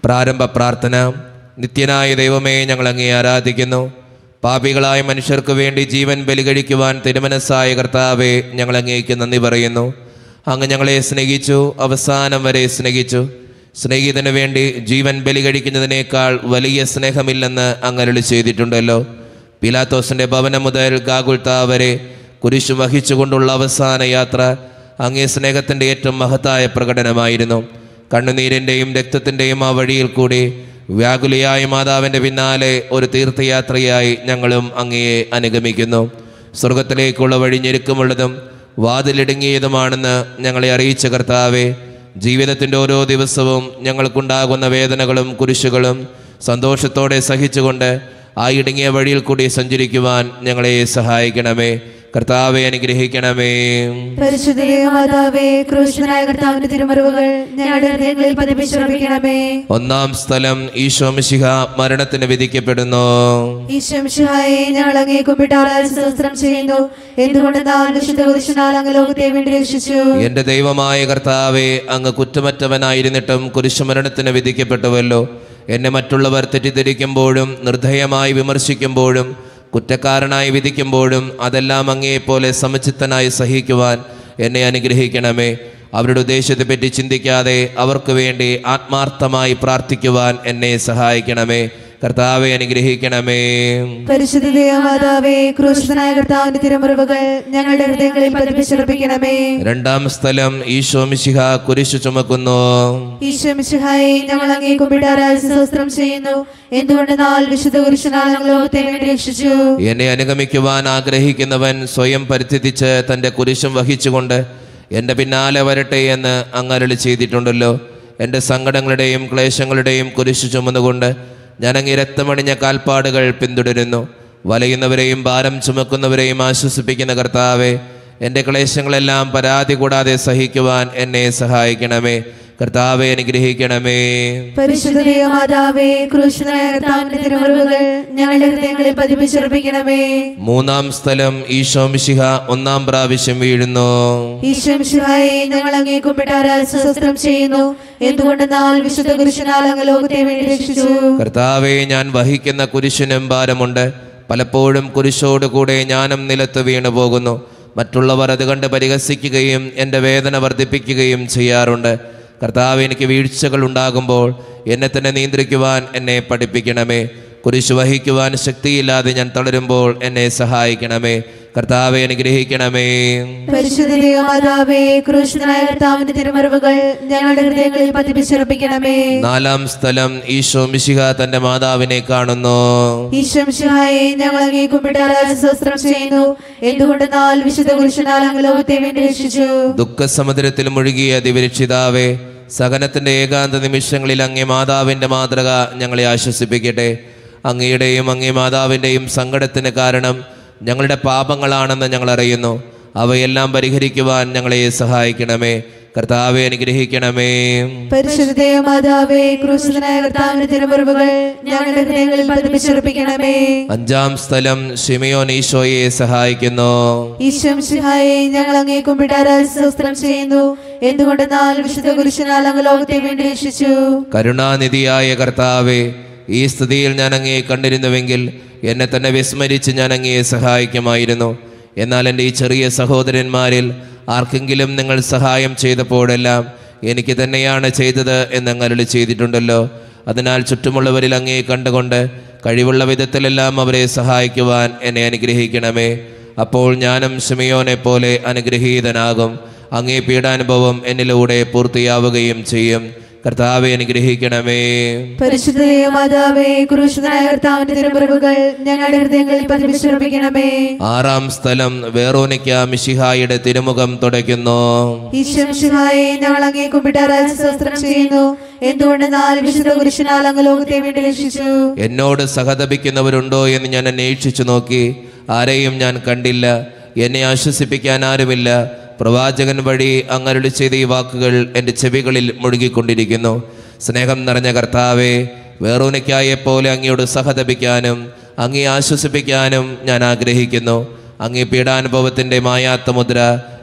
പ്രാരംഭ പ്രാർത്ഥന നിത്യനായ ദൈവമേ ഞങ്ങൾ അങ്ങേ ആരാധിക്കുന്നു പാപികളായ മനുഷ്യർക്ക് വേണ്ടി ജീവൻ ബലികഴിക്കുവാൻ തിരുമനസ്സായ കർത്താവെ ഞങ്ങൾ അങ്ങേക്ക് നന്ദി പറയുന്നു അങ്ങ് ഞങ്ങളെ സ്നേഹിച്ചു അവസാനം വരെ സ്നേഹിച്ചു സ്നേഹിതന് വേണ്ടി ജീവൻ ബലികഴിക്കുന്നതിനേക്കാൾ വലിയ സ്നേഹമില്ലെന്ന് അങ്ങ് ചെയ്തിട്ടുണ്ടല്ലോ പിലാത്തോസിന്റെ ഭവനം മുതൽ ഗാഗുൽത്ത വരെ കുരിശു വഹിച്ചുകൊണ്ടുള്ള അവസാന യാത്ര അങ്ങേ സ്നേഹത്തിൻ്റെ ഏറ്റവും മഹത്തായ പ്രകടനമായിരുന്നു കണ്ണുനീരിൻ്റെയും രക്തത്തിൻ്റെയും ആ വഴിയിൽ കൂടി വ്യാകുലിയായ മാതാവിൻ്റെ പിന്നാലെ ഒരു തീർത്ഥയാത്രയായി ഞങ്ങളും അങ്ങയെ അനുഗമിക്കുന്നു സ്വർഗത്തിലേക്കുള്ള വഴി ഞെരുക്കമുള്ളതും വാതിലിടുങ്ങിയതുമാണെന്ന് ഞങ്ങളെ അറിയിച്ച കർത്താവെ ജീവിതത്തിൻ്റെ ഓരോ ദിവസവും ഞങ്ങൾക്കുണ്ടാകുന്ന വേദനകളും കുരിശുകളും സന്തോഷത്തോടെ സഹിച്ചുകൊണ്ട് ആ ഇടുങ്ങിയ വഴിയിൽ കൂടി സഞ്ചരിക്കുവാൻ ഞങ്ങളെ സഹായിക്കണമേ കർത്താവെ അനുഗ്രഹിക്കണമേ പരിശുദ്ധ മാതാവേ ക്രൂശനായ കർത്താവിന്റെ തിരുമറിവുകൾ ഞങ്ങളുടെ ഹൃദയങ്ങളിൽ പതിപ്പിച്ചുറപ്പിക്കണമേ ഒന്നാം സ്ഥലം ഈശോ മിശിഹ മരണത്തിന് വിധിക്കപ്പെടുന്നു ഈശ്വംശായെ ഞങ്ങൾ അങ്ങേ കുമ്പിട്ട് ആരാധന ചെയ്യുന്നു എന്തുകൊണ്ട് നാൾ വിശുദ്ധ കുരിശനാൽ അങ്ങ് ലോകത്തെ വേണ്ടി രക്ഷിച്ചു എന്റെ ദൈവമായ കർത്താവെ അങ്ങ് കുറ്റമറ്റവനായിരുന്നിട്ടും കുരിശുമരണത്തിന് വിധിക്കപ്പെട്ടുവല്ലോ എന്നെ മറ്റുള്ളവർ തെറ്റിദ്ധരിക്കുമ്പോഴും നിർദ്ധയമായി വിമർശിക്കുമ്പോഴും കുറ്റക്കാരനായി വിധിക്കുമ്പോഴും അതെല്ലാം അങ്ങേപ്പോലെ സമചിത്തനായി സഹിക്കുവാൻ എന്നെ അനുഗ്രഹിക്കണമേ അവരുടെ ഉദ്ദേശത്തെപ്പറ്റി ചിന്തിക്കാതെ അവർക്ക് വേണ്ടി ആത്മാർത്ഥമായി പ്രാർത്ഥിക്കുവാൻ എന്നെ സഹായിക്കണമേ കർത്താവെ അനുഗ്രഹിക്കണമേ പരിശുദ്ധ മാതാവേ ക്രൂശനായ കർത്താവിന്റെ തിരുമറിവുകൾ ഞങ്ങളുടെ ഹൃദയങ്ങളിൽ പതിപ്പിച്ചുറപ്പിക്കണമേ രണ്ടാം സ്ഥലം ഈശോ മിശിഹ കുരിശു ചുമക്കുന്നു ഈശ്വംശായെ ഞങ്ങൾ അങ്ങേ കുമ്പിട്ട് ആരാധന ചെയ്യുന്നു എന്തുകൊണ്ട് നാൾ വിശുദ്ധ കുരിശനാൽ അങ്ങ് ലോകത്തെ വേണ്ടി രക്ഷിച്ചു എന്നെ അനുഗമിക്കുവാൻ ആഗ്രഹിക്കുന്നവൻ സ്വയം പരിത്യജിച്ച് തൻ്റെ കുരിശും വഹിച്ചുകൊണ്ട് എൻ്റെ പിന്നാലെ വരട്ടെ എന്ന് അങ്ങരളി ചെയ്തിട്ടുണ്ടല്ലോ എൻ്റെ സങ്കടങ്ങളുടെയും ക്ലേശങ്ങളുടെയും കുരിശു ചുമന്നുകൊണ്ട് ഞാൻ അങ്ങ് രക്തമണിഞ്ഞ കാൽപ്പാടുകൾ പിന്തുടരുന്നു വലയുന്നവരെയും ഭാരം ചുമക്കുന്നവരെയും ആശ്വസിപ്പിക്കുന്ന കർത്താവെ എൻ്റെ ക്ലേശങ്ങളെല്ലാം പരാതി കൂടാതെ സഹിക്കുവാൻ എന്നെ സഹായിക്കണമേ കർത്താവെ അനുഗ്രഹിക്കണമേ പരിശുദ്ധ മാതാവേ ക്രൂശനായ കർത്താവിന്റെ തിരുമറിവുകൾ ഞങ്ങളുടെ ഹൃദയങ്ങളിൽ പതിപ്പിച്ചുറപ്പിക്കണമേ മൂന്നാം സ്ഥലം ഈശോ മിശിഹ ഒന്നാം പ്രാവശ്യം വീഴുന്നു ഈശ്വംശായെ ഞങ്ങൾ അങ്ങേ കുമ്പിട്ട് ആരാധന ചെയ്യുന്നു എന്തുകൊണ്ട് നാൾ വിശുദ്ധ കുരിശനാൽ അങ്ങ് ലോകത്തെ വേണ്ടി രക്ഷിച്ചു കർത്താവെ ഞാൻ വഹിക്കുന്ന കുരിശിനും ഭാരമുണ്ട് പലപ്പോഴും കുരിശോട് കൂടെ ഞാനും നിലത്ത് വീണു പോകുന്നു മറ്റുള്ളവർ അത് കണ്ട് പരിഹസിക്കുകയും എൻ്റെ വേദന വർദ്ധിപ്പിക്കുകയും ചെയ്യാറുണ്ട് കർത്താവ് എനിക്ക് വീഴ്ചകൾ ഉണ്ടാകുമ്പോൾ എന്നെ തന്നെ നിയന്ത്രിക്കുവാൻ എന്നെ പഠിപ്പിക്കണമേ കുരിശ് വഹിക്കുവാൻ ശക്തിയില്ലാതെ ഞാൻ തളരുമ്പോൾ എന്നെ സഹായിക്കണമേ കർത്താവെ അനുഗ്രഹിക്കണമേ പരിശുദ്ധ മാതാവേ ക്രൂശനായ കർത്താവിന്റെ തിരുമറിവുകൾ ഞങ്ങളുടെ ഹൃദയങ്ങളിൽ പതിപ്പിച്ചുറപ്പിക്കണമേ നാലാം സ്ഥലം ഈശോ മിശിഹ തൻ്റെ മാതാവിനെ കാണുന്നു ഈശ്വംശായെ ഞങ്ങൾ അങ്ങേ കുമ്പിട്ട് ആരാധന ചെയ്യുന്നു എന്തുകൊണ്ട് നാൾ വിശുദ്ധ കുരിശനാൽ അങ്ങ് ലോകത്തെ വേണ്ടി രക്ഷിച്ചു ദുഃഖസമുദ്രത്തിൽ മുഴുകിയ ദിവരക്ഷിതാവേ സഹനത്തിന്റെ ഏകാന്ത നിമിഷങ്ങളിൽ അങ്ങേ മാതാവിൻ്റെ മാതൃക ഞങ്ങളെ ആശ്വസിപ്പിക്കട്ടെ അങ്ങയുടെയും അങ്ങേ മാതാവിൻ്റെയും സങ്കടത്തിന് കാരണം ഞങ്ങളുടെ പാപങ്ങളാണെന്ന് ഞങ്ങൾ അറിയുന്നു അവയെല്ലാം പരിഹരിക്കുവാൻ ഞങ്ങളെ സഹായിക്കണമേ കർത്താവെ അനുഗ്രഹിക്കണമേ പരിശുദ്ധ മാതാവേ ക്രൂശനായ കർത്താവിന്റെ തിരുമറിവുകൾ ഞങ്ങളുടെ ഹൃദയങ്ങളിൽ പതിപ്പിച്ചുറപ്പിക്കണമേ അഞ്ചാം സ്ഥലം ഷിമിയോൻ ഈശോയെ സഹായിക്കുന്നു ഈശ്വംശിഹായെ ഞങ്ങൾ അങ്ങേ കുമ്പിട്ട് ആരാധന ചെയ്യുന്നു എന്തുകൊണ്ട് നാൾ വിശുദ്ധ കുരിശനാൽ അങ്ങ് ലോകത്തെ വേണ്ടി രക്ഷിച്ചു കരുണാനിധിയായ കർത്താവെ ഈ സ്ഥിതിയിൽ ഞാൻ അങ്ങയെ കണ്ടിരുന്നുവെങ്കിൽ എന്നെ തന്നെ വിസ്മരിച്ച് ഞാൻ അങ്ങയെ സഹായിക്കുമായിരുന്നു എന്നാൽ എൻ്റെ ഈ ചെറിയ സഹോദരന്മാരിൽ ആർക്കെങ്കിലും നിങ്ങൾ സഹായം ചെയ്തപ്പോഴെല്ലാം എനിക്ക് തന്നെയാണ് ചെയ്തത് എന്ന് അങ്ങ് ചെയ്തിട്ടുണ്ടല്ലോ അതിനാൽ ചുറ്റുമുള്ളവരിൽ അങ്ങയെ കണ്ടുകൊണ്ട് കഴിവുള്ള വിധത്തിലെല്ലാം അവരെ സഹായിക്കുവാൻ എന്നെ അനുഗ്രഹിക്കണമേ അപ്പോൾ ഞാനും ഷിമിയോനെ പോലെ അനുഗ്രഹീതനാകും അങ്ങേ പീഡാനുഭവം എന്നിലൂടെ പൂർത്തിയാവുകയും ചെയ്യും കർത്താവെ അനുഗ്രഹിക്കണമേ പരിശുദ്ധ മാതാവേ ക്രൂശനായ കർത്താവിന്റെ തിരുമറിവുകൾ ഞങ്ങളുടെ ഹൃദയങ്ങളിൽ പതിപ്പിച്ചുറപ്പിക്കണമേ ആറാം സ്ഥലം വേറോനിക്ക മിശിഹായുടെ തിരുമുഖം തുടയ്ക്കുന്നു ഈശ്വംശിഹായെ ഞങ്ങൾ അങ്ങേ കുമ്പിട്ട് ആരാധന ചെയ്യുന്നു എന്തുകൊണ്ട് നാൾ വിശുദ്ധ കുരിശനാൽ അങ്ങ് ലോകത്തെ വേണ്ടി രക്ഷിച്ചു എന്നോട് സഹതപിക്കുന്നവരുണ്ടോ എന്ന് ഞാൻ അന്വേഷിച്ചു നോക്കി ആരെയും ഞാൻ കണ്ടില്ല എന്നെ ആശ്വസിപ്പിക്കാൻ ആരുമില്ല പ്രവാചകൻ വഴി അങ്ങരുളി ചെയ്ത ഈ വാക്കുകൾ എൻ്റെ ചെവികളിൽ മുഴുകിക്കൊണ്ടിരിക്കുന്നു സ്നേഹം നിറഞ്ഞ കർത്താവെ വേറോനിക്കായെപ്പോലെ അങ്ങയോട് സഹതപിക്കാനും അങ്ങേ ആശ്വസിപ്പിക്കാനും ഞാൻ ആഗ്രഹിക്കുന്നു അങ്ങേ പീഡാനുഭവത്തിൻ്റെ മായാത്ത മുദ്ര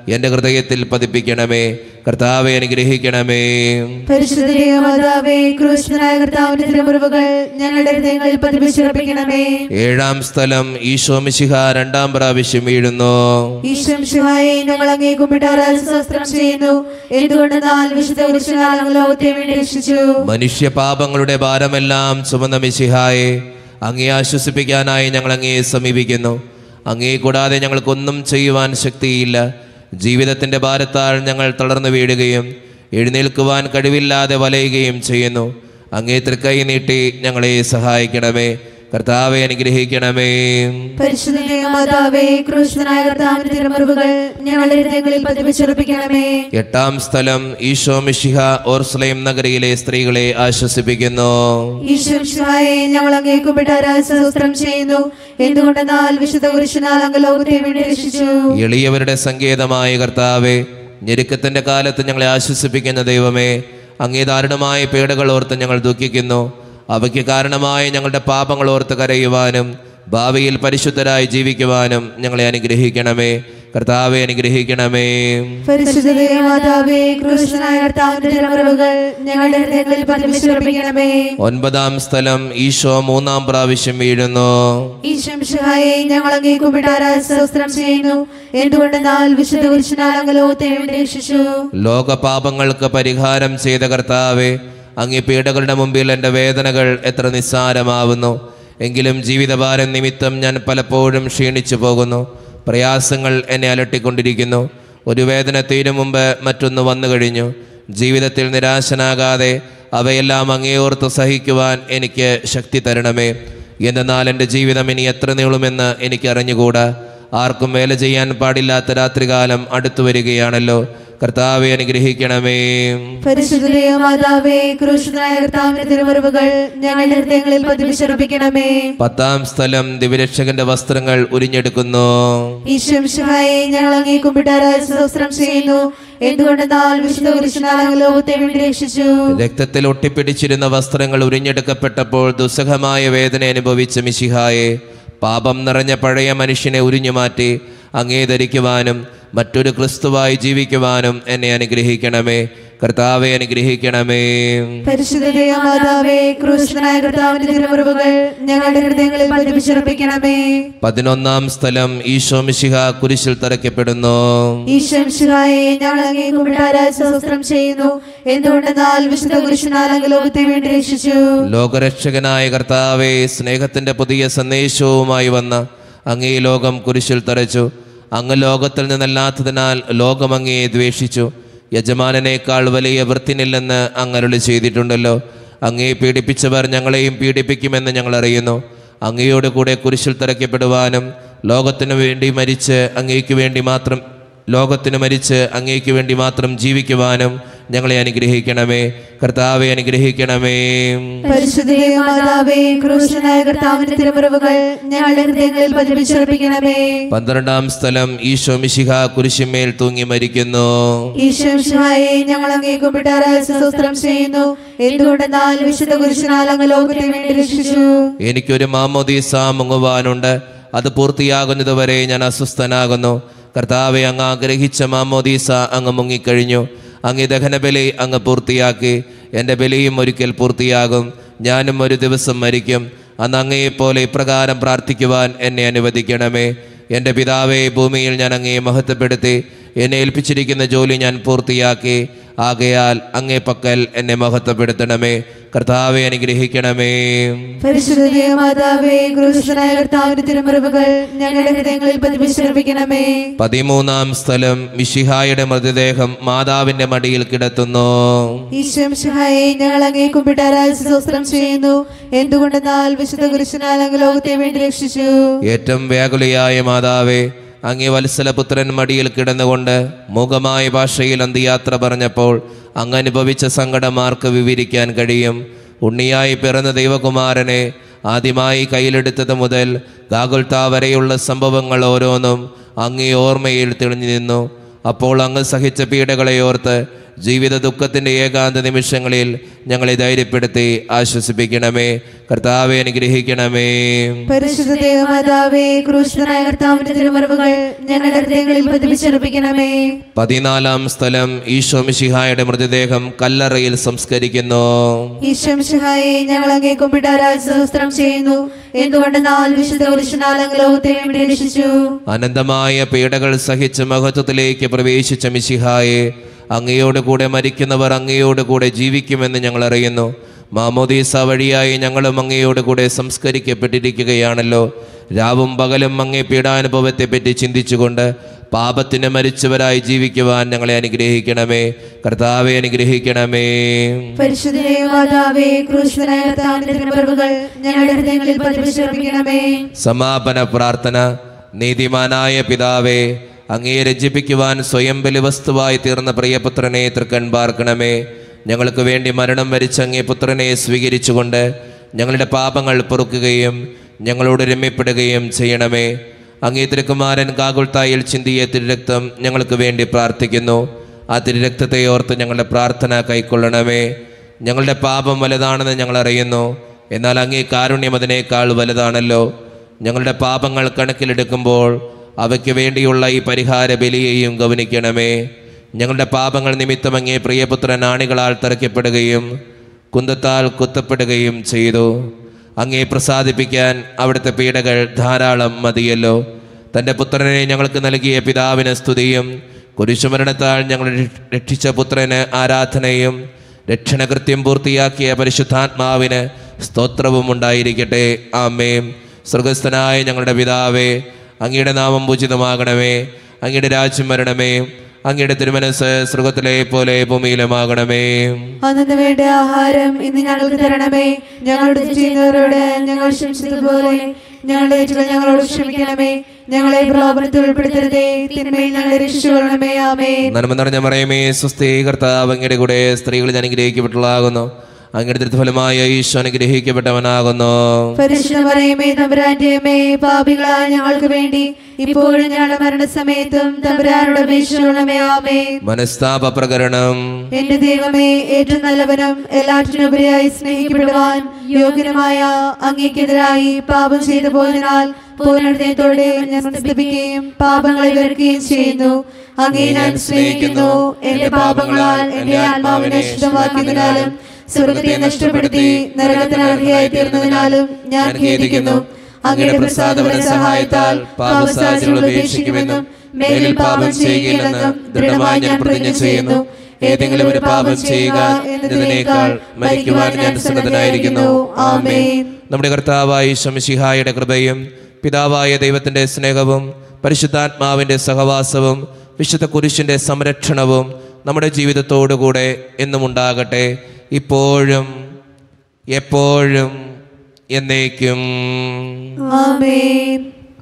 എൻ്റെ ഹൃദയത്തിൽ പതിപ്പിക്കണമേ കർത്താവെ അനുഗ്രഹിക്കണമേ പരിശുദ്ധ മാതാവേ ക്രൂശനായ കർത്താവിന്റെ തിരുമുറിവുകൾ ഞങ്ങളുടെ ഹൃദയങ്ങളിൽ പതിപ്പിച്ചുറപ്പിക്കണമേ ഏഴാം സ്ഥലം ഈശോ മിശിഹ രണ്ടാം പ്രാവശ്യം വീഴുന്നു ഈശ്വം ശിഹായെ ഞങ്ങൾ അങ്ങേ കുമ്പിട്ട് ശസ്ത്രം ചെയ്യുന്നു എന്തുകൊണ്ടെന്നാൽ വിശുദ്ധ കുരിശനാൽ ലോകത്തെ വേണ്ടി രക്ഷിച്ചു മനുഷ്യ പാപങ്ങളുടെ ഭാരമെല്ലാം ചുമന്ന മിശിഹായെ അങ്ങേ ആശ്വസിപ്പിക്കാനായി ഞങ്ങൾ അങ്ങയെ സമീപിക്കുന്നു അങ്ങേ കൂടാതെ ഞങ്ങൾക്കൊന്നും ചെയ്യുവാൻ ശക്തിയില്ല ജീവിതത്തിൻ്റെ ഭാരത്താൽ ഞങ്ങൾ തളർന്നു വീഴുകയും എഴുന്നേൽക്കുവാൻ കഴിവില്ലാതെ വലയുകയും ചെയ്യുന്നു അങ്ങേ തൃക്കൈ നീട്ടി ഞങ്ങളെ സഹായിക്കണമേ കർത്താവെ അനുഗ്രഹിക്കണമേ പരിശുദ്ധ മാതാവേ ക്രൂശനായ കർത്താവിന്റെ തിരുമുറിവുകൾ ഞങ്ങളുടെ ഹൃദയങ്ങളിൽ പതിപ്പിച്ചുറപ്പിക്കണമേ എട്ടാം സ്ഥലം ഈശോ മിശിഹ ഓർസ്ലൈം നഗരിയിലെ സ്ത്രീകളെ ആശ്വസിപ്പിക്കുന്നു ഈശ്വം ശിഹായെ ഞങ്ങൾ അങ്ങേ കുമ്പിട്ട് ശസ്ത്രം ചെയ്യുന്നു എന്തുകൊണ്ടെന്നാൽ വിശുദ്ധ കുരിശനാൽ അങ്ങ് ലോകത്തെ വേണ്ടി രക്ഷിച്ചു എളിയവരുടെ സങ്കേതമായ കർത്താവെ ഞെരുക്കത്തിന്റെ കാലത്ത് ഞങ്ങളെ ആശ്വസിപ്പിക്കുന്ന ദൈവമേ അങ്ങേ ദാരുണമായ പീഡകൾ ഓർത്ത് ഞങ്ങൾ ദുഃഖിക്കുന്നു അവയ്ക്ക് കാരണമായ ഞങ്ങളുടെ പാപങ്ങൾ ഓർത്ത് കരയുവാനും ഭാവിയിൽ പരിശുദ്ധരായി ജീവിക്കുവാനും ഞങ്ങളെ അനുഗ്രഹിക്കണമേ കർത്താവെ അനുഗ്രഹിക്കണമേ പരിശുദ്ധ മാതാവേ ക്രൂശനായ കർത്താവിന്റെ തിരുമുറിവുകൾ ഞങ്ങളുടെ ഹൃദയങ്ങളിൽ പതിപ്പിച്ചുറപ്പിക്കണമേ ഒൻപതാം സ്ഥലം ഈശോ മൂന്നാം പ്രാവശ്യം വീഴുന്നു ഈശ്വം ശിഹായെ ഞങ്ങൾ അങ്ങേ കുമ്പിട്ട് ശസ്ത്രം ചെയ്യുന്നു എന്തുകൊണ്ടെന്നാൽ വിശുദ്ധ കുരിശനാൽ അങ്ങ് ലോകത്തെ വേണ്ടി രക്ഷിച്ചു ലോകപാപങ്ങൾക്ക് പരിഹാരം ചെയ്ത കർത്താവെ അങ്ങേ പീഡകളുടെ മുമ്പിൽ എൻ്റെ വേദനകൾ എത്ര നിസ്സാരമാവുന്നു എങ്കിലും ജീവിതഭാരം നിമിത്തം ഞാൻ പലപ്പോഴും ക്ഷീണിച്ചു പോകുന്നു പ്രയാസങ്ങൾ എന്നെ അലട്ടിക്കൊണ്ടിരിക്കുന്നു ഒരു വേദന തീരും മുമ്പ് മറ്റൊന്ന് വന്നു കഴിഞ്ഞു ജീവിതത്തിൽ നിരാശനാകാതെ അവയെല്ലാം അങ്ങേയോർത്ത് സഹിക്കുവാൻ എനിക്ക് ശക്തി തരണമേ എന്നാൽ എൻ്റെ ജീവിതം ഇനി എത്ര നീളുമെന്ന് എനിക്ക് അറിഞ്ഞുകൂടാ ആർക്കും വേല ചെയ്യാൻ പാടില്ലാത്ത രാത്രികാലം അടുത്തു വരികയാണല്ലോ കർത്താവെ അനുഗ്രഹിക്കണമേ പരിശുദ്ധ മാതാവേ ക്രൂശനായ കർത്താവിന്റെ തിരുമുറിവുകൾ ഞങ്ങളുടെ ഹൃദയങ്ങളിൽ പതിപ്പിച്ചുറപ്പിക്കണമേ പത്താം സ്ഥലം ദിവരക്ഷകന്റെ വസ്ത്രങ്ങൾ ഉരിഞ്ഞെടുക്കുന്നു ഈശ്വം ശിഹായെ ഞങ്ങൾ അങ്ങേ കുമ്പിട്ട് ശസ്ത്രം ചെയ്യുന്നു എന്തുകൊണ്ടെന്നാൽ വിശുദ്ധ കുരിശനാൽ അങ്ങ് ലോകത്തെ വേണ്ടി രക്ഷിച്ചു രക്തത്തിൽ ഒട്ടിപ്പിടിച്ചിരുന്ന വസ്ത്രങ്ങൾ ഉരിഞ്ഞെടുക്കപ്പെട്ടപ്പോൾ ദുസ്സഹമായ വേദന അനുഭവിച്ച മിശിഹായെ പാപം നിറഞ്ഞ പഴയ മനുഷ്യനെ ഉരിഞ്ഞുമാറ്റി അങ്ങേ ധരിക്കുവാനും മറ്റൊരു ക്രിസ്തുവായി ജീവിക്കുവാനും എന്നെ അനുഗ്രഹിക്കണമേ കർത്താവെ അനുഗ്രഹിക്കണമേ പരിശുദ്ധ മാതാവേ ക്രൂശനായ കർത്താവിന്റെ തിരുമുറിവുകൾ ഞങ്ങളുടെ ഹൃദയങ്ങളിൽ പതിപ്പിച്ചുറപ്പിക്കണമേ പതിനൊന്നാം സ്ഥലം ഈശോ മിശിഹ കുരിശിൽ തറയ്ക്കപ്പെടുന്നു ഈശ്വം ശിഹായെ ഞങ്ങൾ അങ്ങേ കുമ്പിട്ട് ശസ്ത്രം ചെയ്യുന്നു എന്തുകൊണ്ടെന്നാൽ വിശുദ്ധ കുരിശനാൽ അങ്ങ് ലോകത്തെ വേണ്ടി രക്ഷിച്ചു ലോകരക്ഷകനായ കർത്താവെ സ്നേഹത്തിന്റെ പുതിയ സന്ദേശവുമായി വന്ന അങ്ങേ ലോകം കുരിശിൽ തറച്ചു അങ്ങ് ലോകത്തിൽ നിന്നല്ലാത്തതിനാൽ ലോകം അങ്ങയെ ദ്വേഷിച്ചു യജമാനനേക്കാൾ വലിയ വൃത്തിനില്ലെന്ന് അങ്ങരുളി ചെയ്തിട്ടുണ്ടല്ലോ അങ്ങേ പീഡിപ്പിച്ചവർ ഞങ്ങളെയും പീഡിപ്പിക്കുമെന്ന് ഞങ്ങൾ അറിയുന്നു അങ്ങയോട് കൂടെ കുരിശിൽ തറയ്ക്കപ്പെടുവാനും ലോകത്തിനു വേണ്ടി മരിച്ച് അങ്ങേക്ക് വേണ്ടി മാത്രം ലോകത്തിന് മരിച്ച് അങ്ങേക്ക് വേണ്ടി മാത്രം ജീവിക്കുവാനും ഞങ്ങളെ അനുഗ്രഹിക്കണമേ കർത്താവെ അനുഗ്രഹിക്കണമേ പരിശുദ്ധ മാതാവേ ക്രൂശനായ കർത്താവിന്റെ തിരുമുറിവുകൾ ഞങ്ങളുടെ ഹൃദയങ്ങളിൽ പതിപ്പിച്ചുറപ്പിക്കണമേ പന്ത്രണ്ടാം സ്ഥലം ഈശോ മിശിഹ കുരിശിന്മേൽ തൂങ്ങി മരിക്കുന്നു ഈശ്വം ശിഹായെ ഞങ്ങൾ അങ്ങേ കുമ്പിട്ട് ശസ്ത്രം ചെയ്യുന്നു എന്തുകൊണ്ടെന്നാൽ വിശുദ്ധ കുരിശനാൽ അങ്ങ് ലോകത്തെ വേണ്ടി രക്ഷിച്ചു എനിക്കൊരു മാമോദീസ മുങ്ങുവാനുണ്ട് അത് പൂർത്തിയാകുന്നതുവരെ ഞാൻ അസ്വസ്ഥനാകുന്നു കർത്താവെ അങ്ങ് ആഗ്രഹിച്ച മാമോദീസ അങ്ങ് മുങ്ങിക്കഴിഞ്ഞു അങ്ങ് ദഹനബലി അങ്ങ് പൂർത്തിയാക്കി എൻ്റെ ബലിയും ഒരിക്കൽ പൂർത്തിയാകും ഞാനും ഒരു ദിവസം മരിക്കും അന്ന് അങ്ങയെപ്പോലെ ഇപ്രകാരം പ്രാർത്ഥിക്കുവാൻ എന്നെ അനുവദിക്കണമേ എൻ്റെ പിതാവെ ഭൂമിയിൽ ഞാൻ അങ്ങയെ മഹത്വപ്പെടുത്തി എന്നെ ഏൽപ്പിച്ചിരിക്കുന്ന ജോലി ഞാൻ പൂർത്തിയാക്കി ആകയാൽ അങ്ങേ പക്കൽ എന്നെ മഹത്വപ്പെടുത്തണമേ കർത്താവെ അനുഗ്രഹിക്കണമേ പരിശുദ്ധ മാതാവേ ക്രൂശനായ കർത്താവിന്റെ തിരുമുറിവുകൾ ഞങ്ങളുടെ ഹൃദയങ്ങളിൽ പതിപ്പിച്ചുറപ്പിക്കണമേ പതിമൂന്നാം സ്ഥലം മിഷിഹായുടെ മൃതദേഹം മാതാവിന്റെ മടിയിൽ കിടത്തുന്നു ഈശ്വം ശിഹായെ ഞങ്ങൾ അങ്ങേ കുമ്പിട്ട് ശസ്ത്രം ചെയ്യുന്നു എന്തുകൊണ്ടെന്നാൽ വിശുദ്ധ കുരിശനാൽ അങ്ങ് ലോകത്തെ വേണ്ടി രക്ഷിച്ചു ഏറ്റവും വ്യാകുലയായ മാതാവേ അങ്ങേ വത്സലപുത്രൻ മടിയിൽ കിടന്നുകൊണ്ട് മൂകമായ ഭാഷയിൽ അന്ത്യയാത്ര പറഞ്ഞപ്പോൾ അങ്ങ് അനുഭവിച്ച സങ്കടം ആർക്ക് വിവരിക്കാൻ കഴിയും ഉണ്ണിയായി പിറന്ന ദൈവകുമാരനെ ആദ്യമായി കയ്യിലെടുത്തത് മുതൽ ഗാഗുൽത്ത വരെയുള്ള സംഭവങ്ങൾ ഓരോന്നും അങ്ങേ ഓർമ്മയിൽ തെളിഞ്ഞു നിന്നു അപ്പോൾ അങ്ങ് സഹിച്ച പീഡകളെ ഓർത്ത് ജീവിത ദുഃഖത്തിൻ്റെ ഏകാന്ത നിമിഷങ്ങളിൽ ഞങ്ങളെ ധൈര്യപ്പെടുത്തി ആശ്വസിപ്പിക്കണമേ കർത്താവെ അനുഗ്രഹിക്കണമേ പരിശുദ്ധ ദേവമാതാവേ ക്രൂശനായ കർത്താവിന്റെ തിരുമറവുകൾ ഞങ്ങളുടെ ഹൃദയങ്ങളിൽ പതിപ്പിച്ചെടുപ്പിക്കണമേ പതിനാലാം സ്ഥലം ഈശോ മിശിഹായുടെ മൃതദേഹം കല്ലറയിൽ സംസ്കരിക്കുന്നു ഈശ്വംശഹായെ ഞങ്ങൾ അങ്ങേ കുമ്പിട്ട് ആരാധസ്ത്രം ചെയ്യുന്നു എന്തുകൊണ്ട് നാൾ വിശുദ്ധ പുരുഷനാൽ അങ്ങ് ലോകത്തെ വേണ്ടി രക്ഷിച്ചു അനന്തമായ പീഡകൾ സഹിച്ച് മഹത്വത്തിലേക്ക് പ്രവേശിച്ച മിശിഹായെ അങ്ങയോട് കൂടെ മരിക്കുന്നവർ അങ്ങയോട് കൂടെ ജീവിക്കുമെന്ന് ഞങ്ങൾ അറിയുന്നു മാമോദീസ വഴിയായി ഞങ്ങളും അങ്ങയോട് കൂടെ സംസ്കരിക്കപ്പെട്ടിരിക്കുകയാണല്ലോ രാവും പകലും അങ്ങേ പീഡാനുഭവത്തെപ്പറ്റി ചിന്തിച്ചുകൊണ്ട് പാപത്തിന് മരിച്ചവരായി ജീവിക്കുവാൻ ഞങ്ങളെ അനുഗ്രഹിക്കണമേ കർത്താവെ അനുഗ്രഹിക്കണമേ പരിശുദ്ധ ദേവമാതാവേ ക്രൂശനായ കർത്താവിന്റെ തിരുമറവുകൾ ഞങ്ങളുടെ ഹൃദയങ്ങളിൽ പതിപ്പിച്ചെടുപ്പിക്കണമേ സമാപന പ്രാർത്ഥന നീതിമാനായ പിതാവേ അങ്ങയെ രഞ്ജിപ്പിക്കുവാൻ സ്വയം ബലിവസ്തുവായി തീർന്ന പ്രിയപുത്രനെ തൃക്കൺ പാർക്കണമേ ഞങ്ങൾക്ക് വേണ്ടി മരണം വരിച്ച അങ്ങേ പുത്രനെ സ്വീകരിച്ചുകൊണ്ട് ഞങ്ങളുടെ പാപങ്ങൾ പൊറുക്കുകയും ഞങ്ങളോട് രമ്യപ്പെടുകയും ചെയ്യണമേ അങ്ങേ തിരുക്കുമാരൻ കാകുൾത്തായിൽ ചിന്തിയ തിരുരക്തം ഞങ്ങൾക്ക് വേണ്ടി പ്രാർത്ഥിക്കുന്നു ആ തിരുരക്തത്തെ ഓർത്ത് ഞങ്ങളുടെ പ്രാർത്ഥന കൈക്കൊള്ളണമേ ഞങ്ങളുടെ പാപം വലുതാണെന്ന് ഞങ്ങൾ അറിയുന്നു എന്നാൽ അങ്ങേ കാരുണ്യം അതിനേക്കാൾ വലുതാണല്ലോ ഞങ്ങളുടെ പാപങ്ങൾ കണക്കിലെടുക്കുമ്പോൾ അവയ്ക്ക് വേണ്ടിയുള്ള ഈ പരിഹാര ബലിയെയും ഗവനിക്കണമേ ഞങ്ങളുടെ പാപങ്ങൾ നിമിത്തം അങ്ങേ പ്രിയപുത്രൻ ആണികളാൽ തറയ്ക്കപ്പെടുകയും കുന്തത്താൽ കുത്തപ്പെടുകയും ചെയ്തു അങ്ങേ പ്രസാദിപ്പിക്കാൻ അവിടുത്തെ പീഡകൾ ധാരാളം മതിയല്ലോ തൻ്റെ പുത്രനെ ഞങ്ങൾക്ക് നൽകിയ പിതാവിന് സ്തുതിയും കുരിശുമരണത്താൽ ഞങ്ങൾ രക്ഷിച്ച പുത്രന് ആരാധനയും രക്ഷണകൃത്യം പൂർത്തിയാക്കിയ പരിശുദ്ധാത്മാവിന് സ്തോത്രവും ഉണ്ടായിരിക്കട്ടെ ആമേ സ്വർഗസ്ഥനായ ഞങ്ങളുടെ പിതാവേ അങ്ങയുടെ നാമം പൂജിതമാകണമേ അങ്ങയുടെ രാജ്യം വരണമേ അങ്ങയുടെ തിരുമനസ് സ്വർഗത്തിലെ പോലെ ഭൂമിയിലുമാകണമേ അന്നു വേണ്ട ആഹാരം ഇന്ന് ഞങ്ങൾക്ക് തരണമേ ഞങ്ങളുടെ ചെയ്യുന്നവരോട് ഞങ്ങൾ ക്ഷമിച്ചതുപോലെ ഞങ്ങളുടെ തെറ്റുകൾ ഞങ്ങളോട് ക്ഷമിക്കണമേ ഞങ്ങളെ പ്രലോഭനത്തിൽ ഉൾപ്പെടുത്തരുതേ തിന്മയിൽ ഞങ്ങളെ രക്ഷിച്ചുകൊള്ളണമേ ആമേ നന്മ നിറഞ്ഞ മറയമേ സ്വസ്ഥീ കർത്താവ് അങ്ങയുടെ കൂടെ സ്ത്രീകളിൽ അനുഗ്രഹിക്കപ്പെട്ടുള്ളതാകുന്നു അങ്ങയുടെ തിരുഫലമായ ഈശോ അനുഗ്രഹിക്കപ്പെട്ടവനാകുന്നു പരിശുദ്ധ പറയുമേ തമ്പുരാന്റെ അമ്മേ പാപികളായ ഞങ്ങൾക്ക് വേണ്ടി ഇപ്പോഴും ഞങ്ങളുടെ മരണസമയത്തും തമ്പുരാനോട് അപേക്ഷിച്ചുകൊള്ളണമേ ആമേ മനസ്താപ പ്രകരണം എന്റെ ദൈവമേ ഏറ്റവും നല്ലവനും എല്ലാറ്റിനുപരിയായി സ്നേഹിക്കപ്പെടുവാൻ യോഗ്യനുമായ അങ്ങേക്കെതിരായി പാപം ചെയ്തു പോയതിനാൽ പൂർണ്ണതയോടെ ഞാൻ സ്തുതിക്കുകയും പാപങ്ങളെ വെറുക്കുകയും ചെയ്യുന്നു അങ്ങേ ഞാൻ സ്നേഹിക്കുന്നു എന്റെ പാപങ്ങളാൽ എന്റെ ആത്മാവിനെ ശുദ്ധമാക്കിയതിനാലും സ്വർഗത്തെ നഷ്ടപ്പെടുത്തി നരകത്തിന് അർഹയായി തീർന്നതിനാലും ഞാൻ ഖേദിക്കുന്നു അങ്ങയുടെ പ്രസാദപര സഹായത്താൽ പാപസാചികൾ ഉപേക്ഷിക്കുമെന്നും മേലിൽ പാപം ചെയ്യുകയില്ലെന്നും ദൃഢമായി ഞാൻ പ്രതിജ്ഞ ചെയ്യുന്നു ഏതെങ്കിലും ഒരു പാപം ചെയ്യുക എന്നതിനേക്കാൾ മരിക്കുവാൻ ഞാൻ സന്നദ്ധനായിരിക്കുന്നു ആമേൻ നമ്മുടെ കർത്താവായ ശംശിഹായുടെ കൃപയും പിതാവായ ദൈവത്തിൻ്റെ സ്നേഹവും പരിശുദ്ധാത്മാവിൻ്റെ സഹവാസവും വിശുദ്ധ കുരിശിൻ്റെ സംരക്ഷണവും നമ്മുടെ ജീവിതത്തോടുകൂടെ എന്നും ഉണ്ടാകട്ടെ ഇപ്പോഴും എപ്പോഴും എന്നേക്കും ആമേൻ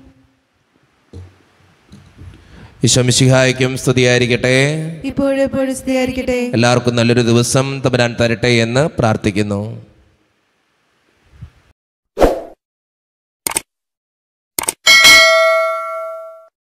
ഈശോമിശിഹായ്ക്കും സ്തുതിയായിരിക്കട്ടെ ഇപ്പോഴും എപ്പോഴും സ്ഥിരീകരിക്കട്ടെ എല്ലാവർക്കും നല്ലൊരു ദിവസം തമ്പരാൻ തരട്ടെ എന്ന് പ്രാർത്ഥിക്കുന്നു